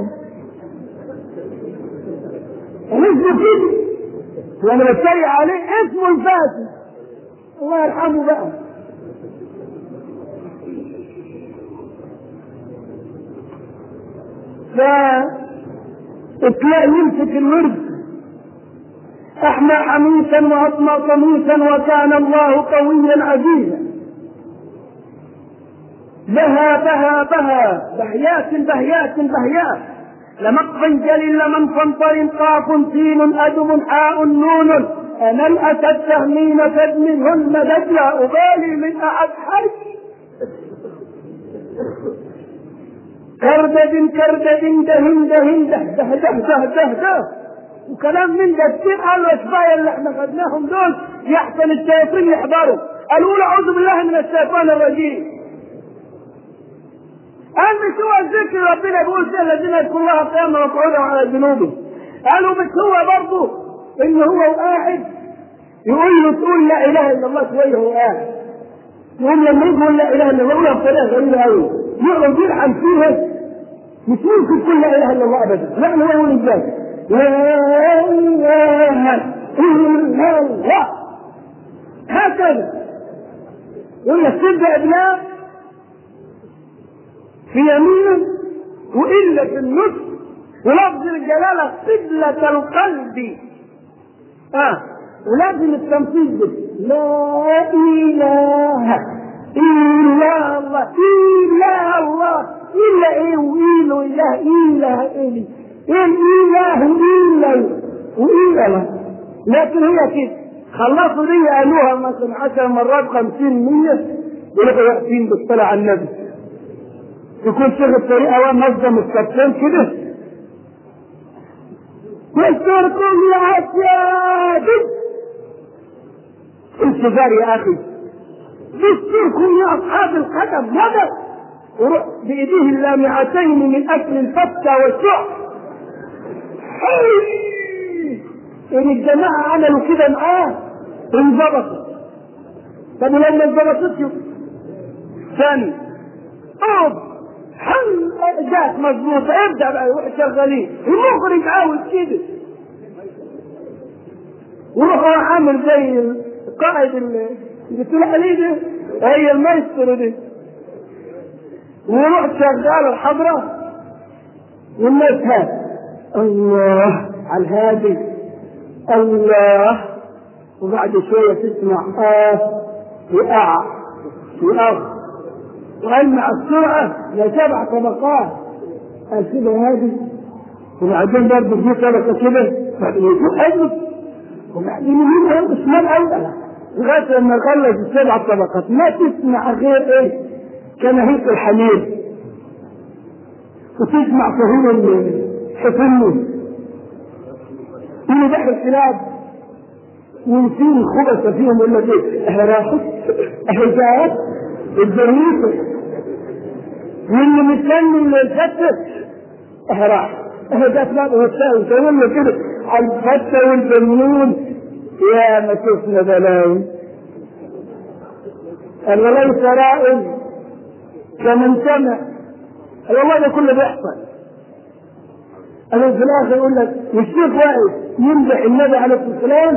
حزب سيدي وانا بتريق عليه اسمه الفاتي الله يرحمه بقى فتلاقي يمسك الورد احمى حميسا واطمى قميصا وكان الله قويا عزيزا بها بها بها بهيات بهيات بهيات لمقف جليل لمن فنطر قاف سين أدم حاء نون أنا الأسد تهمين فد منهن مدد لا أبالي من أحد حي كردد كردد دهن دهن ده ده ده ده ده ده وكلام من ده كتير قالوا اشبايا اللي احنا خدناهم دول يحسن الشياطين يحضروا قالوا اعوذ بالله من الشيطان الرجيم قال مش هو الذكر ربنا بيقول فيه الذين يذكرون الله قياما وقعودا على جنوبهم قالوا مش هو برضه ان هو قاعد يقول له تقول لا اله الا الله شويه هو قاعد يقول لما يقول لا اله الا الله يقولها بطريقه غريبه قوي يقعد يلعن فيها مش ممكن تقول لا اله الا الله ابدا لا هو يقول ازاي لا اله الا الله هكذا يقول لك تبدا بلا في يمين والا في النص ولفظ الجلاله قبله القلب اه ولازم التنفيذ ده لا اله الا الله الا الله الا ايه وايه اله اله ايه ايه الاله الا والا لا لكن هي كده خلصوا دي قالوها مثلا عشر مرات خمسين مية يروحوا واقفين بالصلاة على النبي يكون شيخ الطريقة ونظم الصفين كده يذكركم يا أسياد انتظار يا أخي يذكركم يا أصحاب القدم مدى وروح بإيديه اللامعتين من أكل الفتة والشعر إن الجماعة عملوا كده معاه انضبطوا طب ولما انضبطتش ثاني اقعد حل جات مظبوطة ابدأ بقى يروح شغالين المخرج عاوز كده وروح هو عامل زي القائد اللي بتقول عليه ده هي المايسترو دي ويروح شغال الحضرة والناس هات الله على الهادي الله وبعد شوية تسمع آه وقع وأخ وقال مع السرعة لسبع طبقات قال كده هادي وبعدين برضه في طبقة كده بعدين يشوف حلو وبعدين يمين أو شمال أول لغاية لما خلص السبع طبقات ما تسمع غير إيه كنهيق الحمير وتسمع صهيل الحفني اللي دخل الكلاب ويصير خبث فيهم يقول لك ايه اهي راحت اهي جاءت الجريمة واللي مستني اللي يفتش اهي راحت اهي جات بقى وتساوي تقول له كده على الفتة والبنون يا ما شفنا بلاوي قال وليس رائد كمن سمع قال والله ده كله بيحصل أنا في الآخر يقول لك والشيخ واقف يمدح النبي عليه الصلاة والسلام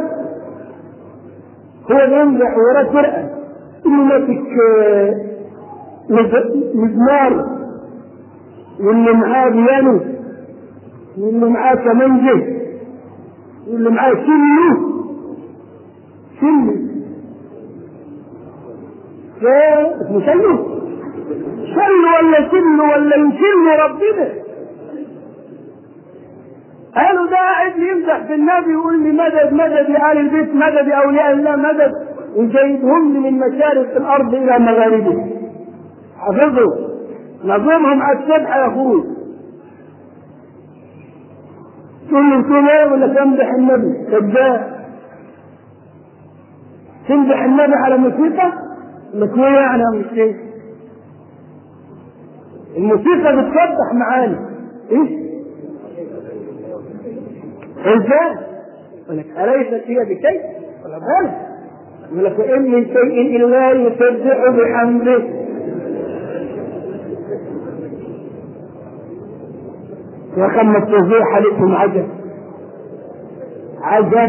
هو بيمدح وراه فرقة اللي ماسك مزمار واللي معاه بيانو واللي معاه كمانجة واللي معاه سلو سلو اسمه سلو سلو ولا سلو ولا يسلو ربنا قالوا ده قاعد يمدح في النبي يقول لي مدد مدد يا ال البيت مدد يا اولياء الله مدد وجايبهم لي من مشارق الارض الى مغاربها حفظوا نظمهم على السبحه يا اخوي تقول له تقول ايه ولا تمدح النبي كذاب تمدح النبي على موسيقى لك ايه يعني يا موسيقى الموسيقى بتفتح معانا ايه ازاي؟ يقول لك اليست هي بشيء؟ ولا بل يقول لك وان من شيء الا يسبح بحمده يا خم التوزيع عليكم عجب عجب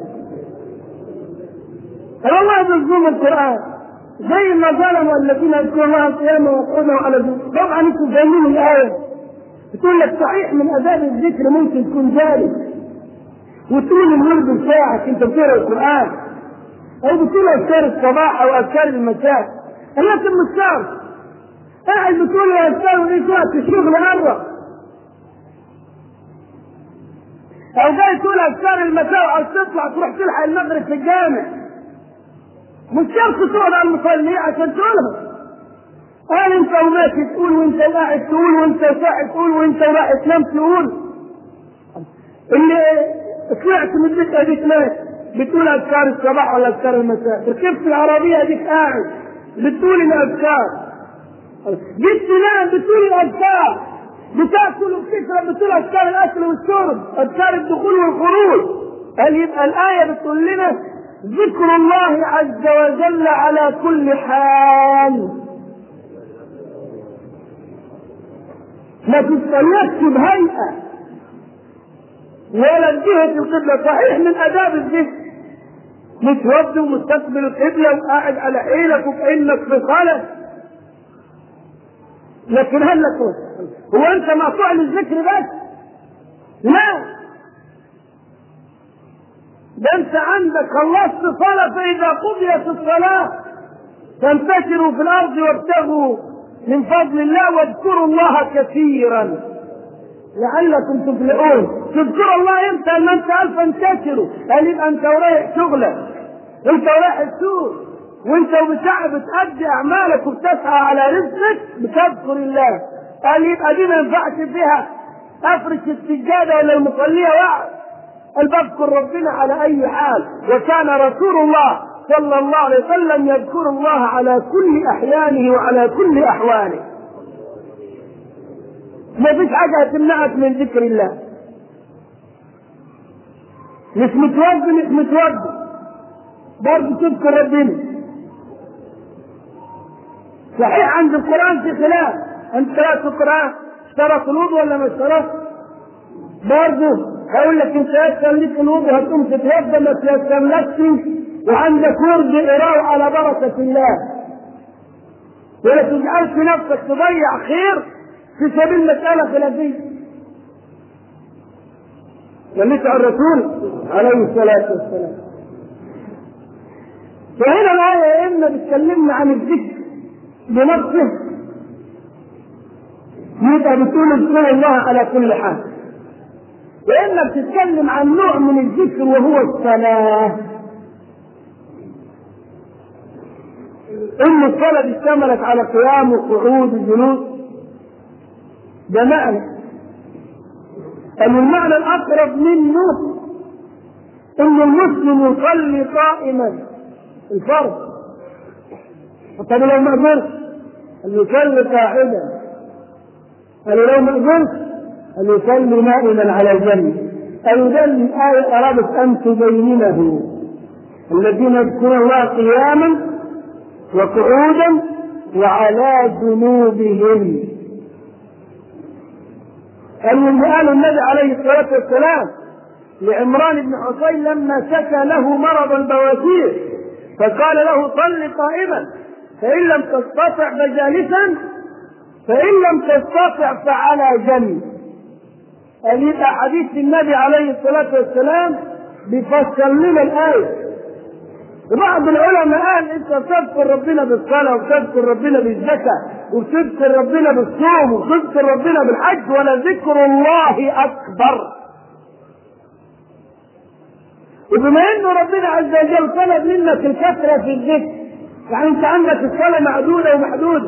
والله بظلم القران زي ما ظلموا الذين يذكرون الله قياما وقعودا وعلى جنوبهم طبعا انتم فاهمين الايه بتقول لك صحيح من اداب الذكر ممكن تكون جالس وتقول الورد بتاعك انت بتقرا القران او بتقول اذكار الصباح او اذكار المساء لكن مش شرط قاعد بتقول الاذكار وليش وقت الشغل مره او جاي تقول اذكار المساء او تطلع تروح تلحق المغرب في الجامع مش شرط تقعد على المصلي عشان تقولها قال انت وماشي تقول وانت قاعد تقول وانت قاعد تقول وانت رايح تنام تقول اللي طلعت من البيت اديك ماشي بتقول اذكار الصباح ولا اذكار المساء ركبت العربيه اديك قاعد بتقول الاذكار جيت تنام بتقول الاذكار بتاكل وبتشرب بتقول اذكار الاكل والشرب اذكار الدخول والخروج قال يبقى الايه بتقول لنا ذكر الله عز وجل على كل حال ما تتصليش بهيئه ولا بجهه القبله صحيح من اداب الذكر متوضي ومستقبل القبله وقاعد على حيلك وكانك في صلاه لكن هل لك هو انت مقطوع للذكر بس؟ لا ده انت عندك خلصت صلاة فإذا قضيت الصلاة فانتشروا في الأرض وابتغوا من فضل الله واذكروا الله كثيرا لعلكم تفلحون تذكروا الله امتى ما انت عارف انتشروا قال يبقى انت ورايح شغلك انت ورايح السوق وانت وبتاع بتأدي اعمالك وبتسعى على رزقك بتذكر الله قال يبقى دي ما ينفعش فيها افرش السجاده ولا المصليه وعد قال بذكر ربنا على اي حال وكان رسول الله صلى الله عليه وسلم يذكر الله على كل احيانه وعلى كل احواله ما فيش حاجه هتمنعك من ذكر الله مش متوضي مش متوضي برضه تذكر ربنا صحيح عند القران في خلاف انت قرات القران اشترط الوضوء ولا ما اشترط برضه هقول لك انت يسر لك الوضوء هتقوم تتوضا ما تيسرلكش وعندك ورد قراءه على بركه الله ولا تجعلش نفسك تضيع خير في سبيل مساله خلافيه صليت على الرسول عليه الصلاه والسلام فهنا الآية يا إما بتكلمنا عن الذكر بنفسه يبقى بتقول اذكروا الله على كل حال وإما بتتكلم عن نوع من الذكر وهو الصلاة إن الصلاة دي اشتملت على قيام وقعود وجلوس ده معنى أن المعنى الأقرب منه أن المسلم يصلي قائما الفرض طب لو ما قدرش أن يصلي قاعدا قال لو ما قدرش أن يصلي نائما على جنب قالوا ده الآية أرادت أن تبينه الذين يذكرون الله قياما وقعودا وعلى جنوبهم قالوا اللي قاله النبي عليه الصلاة والسلام لعمران بن حسين لما شكى له مرض البواسير فقال له صل قائما فإن لم تستطع فجالسا فإن لم تستطع فعلى جنب قال يبقى حديث النبي عليه الصلاة والسلام بيفسر لنا الآية بعض العلماء قال انت تذكر ربنا بالصلاه وتذكر ربنا بالزكاه وتذكر ربنا بالصوم وتذكر ربنا بالحج ولا ذكر الله اكبر وبما انه ربنا عز وجل طلب منك الكثره في الذكر يعني انت عندك الصلاه معدوده ومحدوده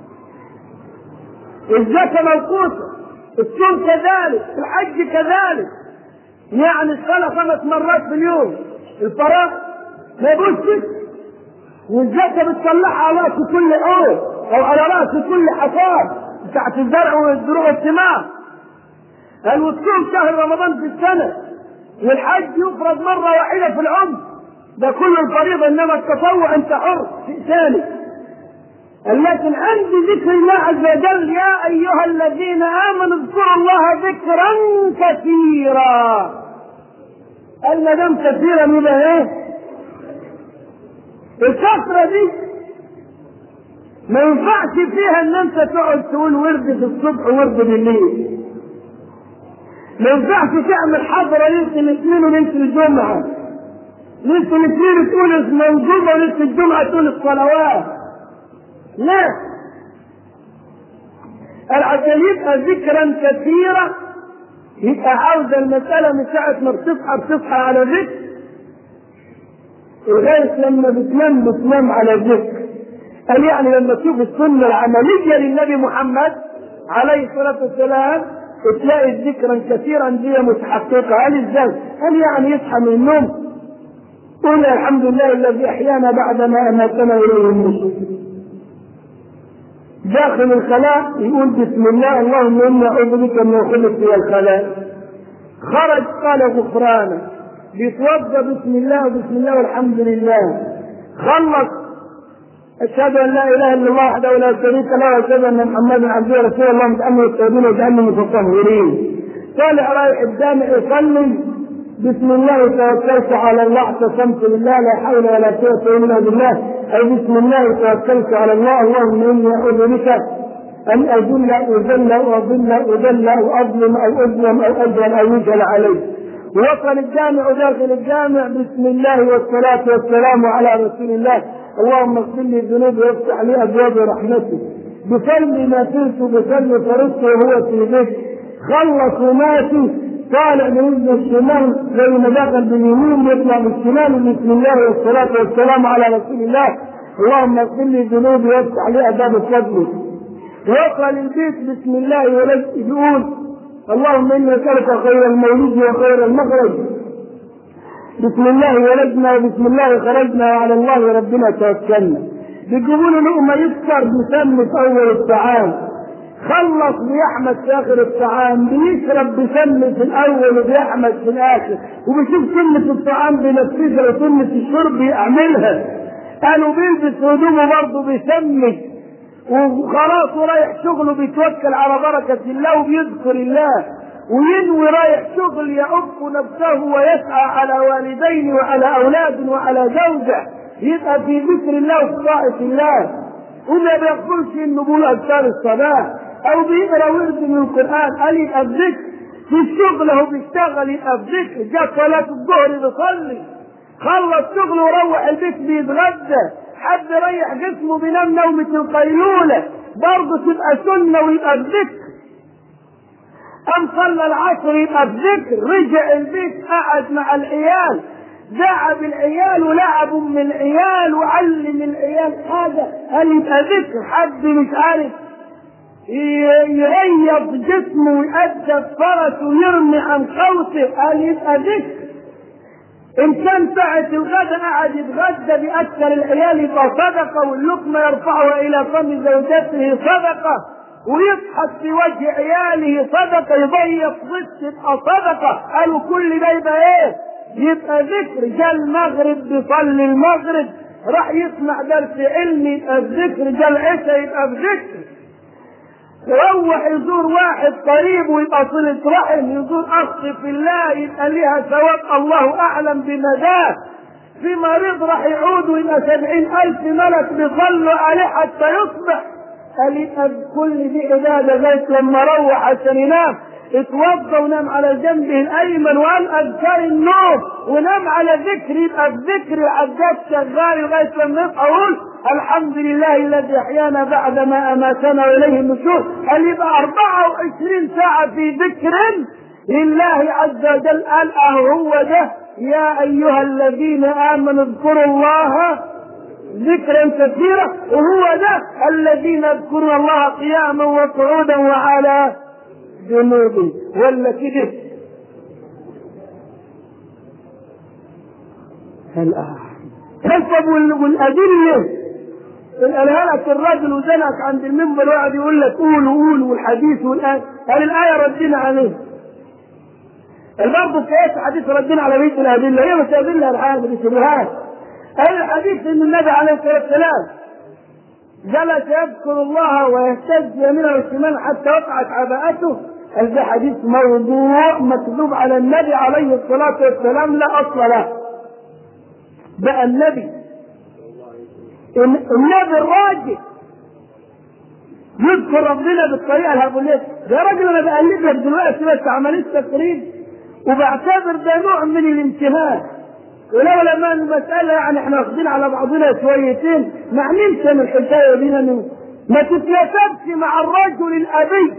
الزكاه موقوته الصوم كذلك الحج كذلك يعني الصلاه خمس مرات في اليوم الفراغ ما يبصش والزكاة بتطلعها على رأس كل عود أو على رأس كل حصاد بتاعت الزرع والزروع والثمار قال والصوم شهر رمضان في السنة والحج يفرض مرة واحدة في العمر ده كل الفريضة إنما التطوع أنت حر شيء ثاني لكن عند ذكر الله عز وجل يا أيها الذين آمنوا اذكروا الله ذكرا كثيرا قال ما دام كثيرا يبقى ايه؟ الكثرة دي ما ينفعش فيها ان انت تقعد تقول ورد في الصبح وورد بالليل ما ينفعش تعمل حضرة ليلة الاثنين وليلة الجمعة ليلة الاثنين تقول منظومة وليلة الجمعة تقول الصلوات لا عشان يبقى ذكرا كثيرا يبقى عاوز المسألة من ساعة ما بتصحى بتصحى على ذكر لغاية لما بتنام بتنام على ذكر قال يعني لما تشوف السنة العملية للنبي محمد عليه الصلاة والسلام تلاقي ذكرا كثيرا دي متحققة قال ازاي؟ قال يعني يصحى من النوم قل الحمد لله الذي أحيانا بعدما أماتنا إليه النشور داخل الخلاء يقول بسم الله اللهم إني أعوذ بك من الخلق في الخلاء خرج قال غفرانك بيتوضا بسم الله وبسم الله والحمد لله خلص اشهد ان لا اله الا الله وحده لا شريك له واشهد ان محمدا عبده ورسوله اللهم اجعلنا متقين واجعلنا متطهرين طالع رايح الجامع يصلي بسم الله توكلت على الله اعتصمت بالله لا حول ولا قوه الا بالله اي بسم الله توكلت على الله اللهم اني اعوذ بك ان اذل اذل واضل اذل او اظلم او اظلم او اجهل او يجهل عليه وصل الجامع داخل الجامع بسم الله والصلاة والسلام على رسول الله اللهم اغفر لي ذنوبي وافتح لي ابواب رحمتك بصلي ما كنت بصلي فرصت وهو في بيت خلص وماتي طالع من اذن الشمال زي ما دخل باليمين يطلع بالشمال بسم الله والصلاة والسلام على رسول الله اللهم اغفر لي ذنوبي وافتح لي ابواب فضلك وصل البيت بسم الله ولد يقول اللهم اني اسالك خير المولد وخير المخرج بسم الله ولدنا وبسم الله خرجنا وعلى الله ربنا توكلنا بيجيبوا له لقمه يفطر بسم في اول الطعام خلص بيحمد في اخر الطعام بيشرب بسم في الاول وبيحمد في الاخر وبيشوف سنة الطعام بينفذها وسنة الشرب بيعملها قالوا بيلبس هدومه برضه بيسمي وخلاص ورايح شغله بيتوكل على بركة الله وبيذكر الله وينوي رايح شغل يعف نفسه ويسعى على والدين وعلى أولاد وعلى زوجة يبقى في ذكر الله وفي طاعة الله وما بيقولش انه بيقول اذكار الصلاة او بيقرا ورد من القرآن قال يبقى بذكر في الشغل هو بيشتغل يبقى بذكر جاء صلاة الظهر بيصلي خلص شغله وروح البيت بيتغدى حد يريح جسمه بينام نومة القيلولة برضه تبقى سنة ويبقى بذكر أم صلى العصر يبقى بذكر رجع البيت قعد مع العيال دعا بالعيال ولعبوا من العيال وعلم العيال حاجة قال يبقى ذكر حد مش عارف يريض جسمه ويأدب فرسه ويرمي عن قوسه قال يبقى ذكر ان كان ساعة الغداء قاعد يتغدى بأكثر العيال يبقى صدقة واللقمة يرفعها إلى فم زوجته صدقة ويضحك في وجه عياله صدقة يضيق ضد يبقى صدقة قالوا كل ده يبقى ايه؟ يبقى ذكر جاء المغرب بيصلي المغرب راح يسمع درس علم يبقى الذكر جاء العشاء يبقى بذكر يروح يزور واحد قريب ويبقى صلة رحم يزور أخ في الله يبقى ليها ثواب الله أعلم بمداه في مريض راح يعود ويبقى سبعين ألف ملك بيصلوا عليه حتى يصبح قال يبقى كل دي عبادة لغاية لما روح عشان ينام اتوضى ونام على جنبه الايمن وقال اذكار النوم ونام على ذكر يبقى الذكر العداد شغال لغايه لما يصحى يقول الحمد لله الذي احيانا بعد ما اماتنا واليه النشور قال يبقى 24 ساعه في ذكر لله عز وجل قال هو ده يا ايها الذين امنوا اذكروا الله ذكرا كثيرا وهو ده الذين يذكرون الله قياما وقعودا وعلى جنوبي ولا كده كسب والأدلة قالها لك الرجل وزنك عند المنبر وقعد يقول لك قول وقول والحديث والآية قال الآية ردينا عليه برضه كيف حديث ردنا على بيت الأدلة هي مش أدلة الحال بالشبهات الحديث ان النبي عليه الصلاه والسلام جلس يذكر الله ويهتز يمينا وشمالا حتى وقعت عباءته هل ده حديث موضوع مكذوب على النبي عليه الصلاه والسلام لا اصل له بقى النبي النبي الراجل يذكر ربنا بالطريقه الهبوليه يا راجل انا بقلب لك دلوقتي بس عمليه تقريب وبعتبر ده نوع من الامتهان ولولا ما المسألة يعني احنا واخدين على بعضنا شويتين ما ننسى من الحكاية دي ما تتناسبش مع الرجل الأبي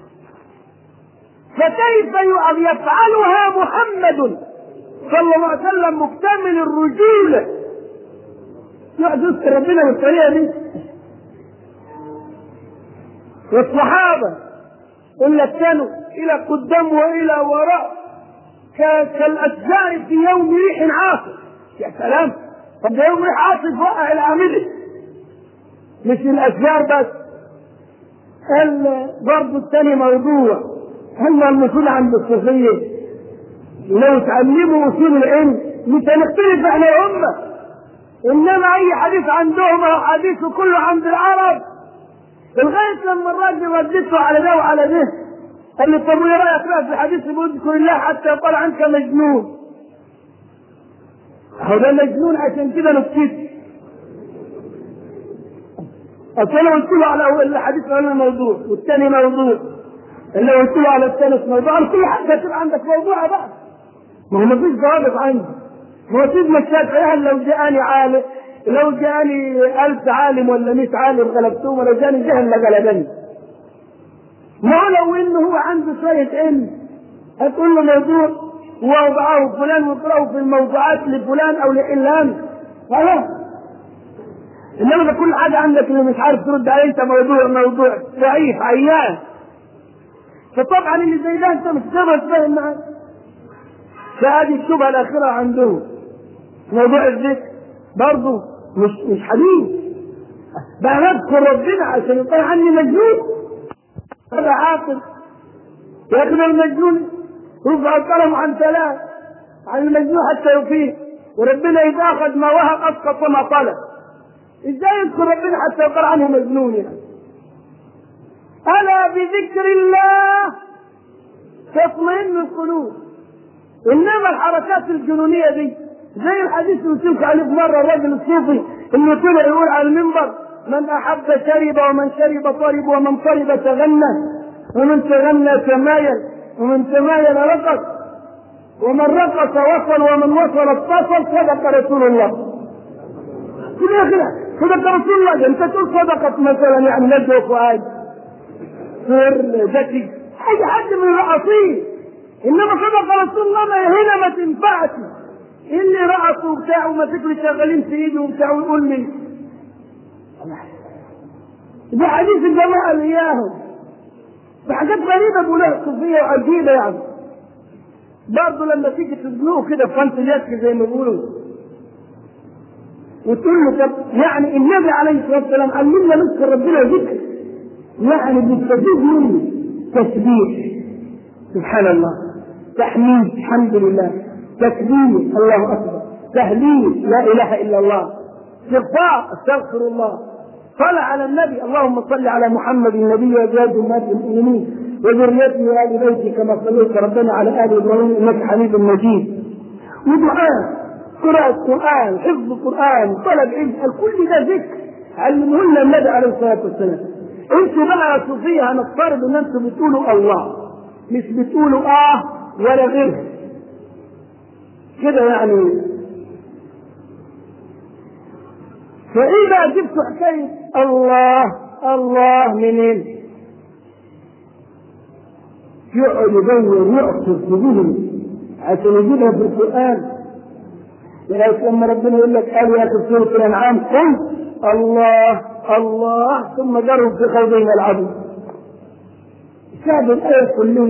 فكيف يفعلها محمد صلى الله عليه وسلم مكتمل الرجولة يقعد يذكر ربنا بالطريقة دي والصحابة إلا كانوا إلى قدام وإلى وراء كالاشجار في يوم ريح عاصف يا سلام طب ده يوم ريح عاصف وقع الاعمده مش الاشجار بس قال برضه الثاني موضوع هم المسؤول عند الصوفيه لو تعلموا اصول العلم مش هنختلف احنا هم انما اي حديث عندهم او حديثه كله عند العرب لغايه لما الراجل ردته على ده وعلى ده قال لي طب وايه رايك بقى في الحديث اللي اذكر الله حتى يقال عنك مجنون هو ده مجنون عشان كده نسكت اصل انا قلت له على اول الحديث الاولاني موضوع والثاني موضوع اللي قلت له على الثالث موضوع كل حاجه هتبقى عندك موضوع بقى ما هو مفيش ضوابط عندي ما هو سيدنا الشافعي لو جاءني عالم لو جاءني ألف عالم ولا 100 عالم غلبتهم ولو جاني جهل لغلبني ما لو انه هو عنده شويه علم هتقول له موضوع ووضعه فلان واقراه في الموضوعات لفلان او لعلان خلاص انما ده كل حاجه عندك اللي مش عارف ترد عليه انت موضوع موضوع ضعيف عيان فطبعا اللي زي ده انت مش قادر تفهم معاه فهذه الشبهه الاخيره عندهم موضوع الذكر برضه مش مش حديث بقى نذكر ربنا عشان يقول عني مجنون هذا عاقل لكن المجنون رفع القلم عن ثلاث عن المجنون حتى يفيق وربنا اذا اخذ ما وهب اسقط ما طلب ازاي يذكر ربنا حتى يقال عنه مجنون يعني الا بذكر الله تطمئن القلوب انما الحركات الجنونيه دي زي الحديث اللي قلت عليه في مره الرجل الصوفي اللي طلع يقول على المنبر من احب شرب ومن شرب طرب ومن طرب تغنى ومن تغنى تمايل ومن تمايل رقص ومن رقص وصل ومن وصل اتصل صدق رسول الله كده كده صدق رسول الله انت تقول صدقت مثلا يعني نجوى فؤاد سر ذكي اي حد من الرقصين انما صدق رسول الله ما هنا ما تنفعش اللي رقصوا وبتاع وماسك لي شغالين في ايده وبتاع ويقول لي ده حديث الجماعه اللي اياهم ده حاجات غريبه بيقولوها الصوفيه وعجيبه يعني برضه لما تيجي تزنقه كده في فانت اليسك زي ما بيقولوا وتقول له طب يعني النبي عليه الصلاه والسلام علمنا نذكر ربنا ذكر يعني بنستفيد منه تسبيح سبحان الله تحميد الحمد لله تكبير الله اكبر تهليل لا اله الا الله استغفار استغفر الله صلى على النبي اللهم صل على محمد النبي وازواج امهات المؤمنين وذريته وال بيته كما صليت ربنا على ال ابراهيم انك حميد مجيد ودعاء قراءة قرآن حفظ قرآن طلب علم كل ده ذكر علمه لنا النبي عليه الصلاة والسلام انتوا بقى يا صوفية هنفترض ان انتوا بتقولوا الله مش بتقولوا اه ولا غيره كده يعني فإذا جبت حكاية الله الله منين؟ يقعد يدور يعصر في ذهنه عشان يجيبها في القرآن لغاية لما ربنا يقول لك قال يا في سورة الأنعام قل الله الله ثم جروا في خوضهم يلعبون شاهد الآية كلها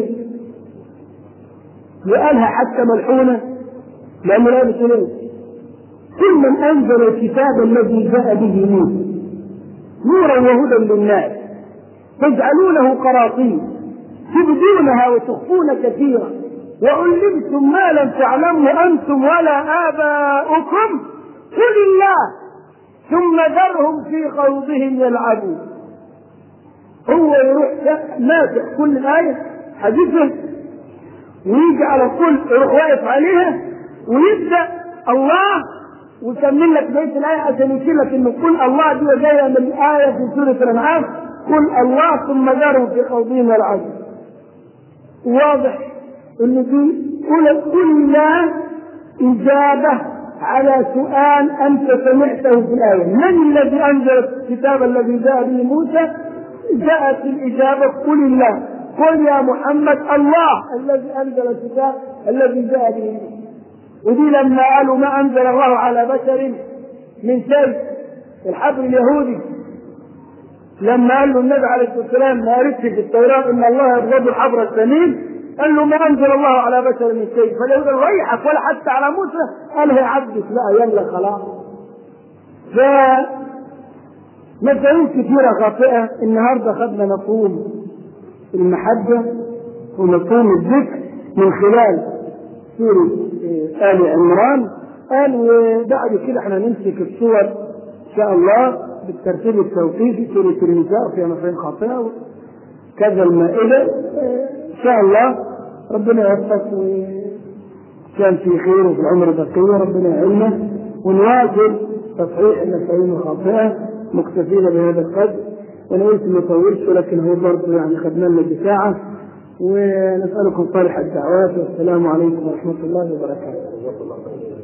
وقالها حتى ملحونة لأنه لا بسنين كل من انزل الكتاب الذي جاء به موسى نورا وهدى للناس تجعلونه قراطيس تبدونها وتخفون كثيرا وعلمتم ما لم تعلموا أنتم ولا آباؤكم قل الله ثم ذرهم في خوضهم يلعبون هو يروح ماسك كل الآية حديثه ويجي على طول يروح واقف عليها ويبدأ الله ويكمل لك بقية الآية عشان يشير لك إن قل الله دي جاية من آية في سورة الأنعام قل الله ثم ذرهم في خوضهم يلعبون واضح إن دي قل قل لا إجابة على سؤال أنت سمعته في الآية من الذي أنزل الكتاب الذي جاء به موسى جاءت الإجابة قل الله قل يا محمد الله الذي أنزل الكتاب الذي جاء به موسى ودي لما قالوا ما أنزل الله على بشر من شيء الحبر اليهودي لما قال له النبي عليه الصلاة والسلام ما قريتش في التوراة إن الله يبغض الحبر السمين قال له ما انزل الله على بشر من شيء فاليهود ريحك ولا حتى على موسى قال يا عبدك لا يلا خلاص ف مفاهيم كثيرة خاطئة النهاردة خدنا مفهوم المحبة ومفهوم الذكر من خلال سورة آل عمران قال وبعد كده احنا نمسك الصور إن شاء الله بالترتيب التوقيفي سورة النساء فيها مفاهيم خاطئة كذا المائدة إن شاء الله ربنا يوفق وكان في خير وفي العمر بقية ربنا يعيننا ونواصل تصحيح المفاهيم الخاطئة مكتفين بهذا القدر وانا قلت ما اطولش ولكن هو برضه يعني خدنا لنا ساعة ونسألكم صالح الدعوات والسلام عليكم ورحمة الله وبركاته.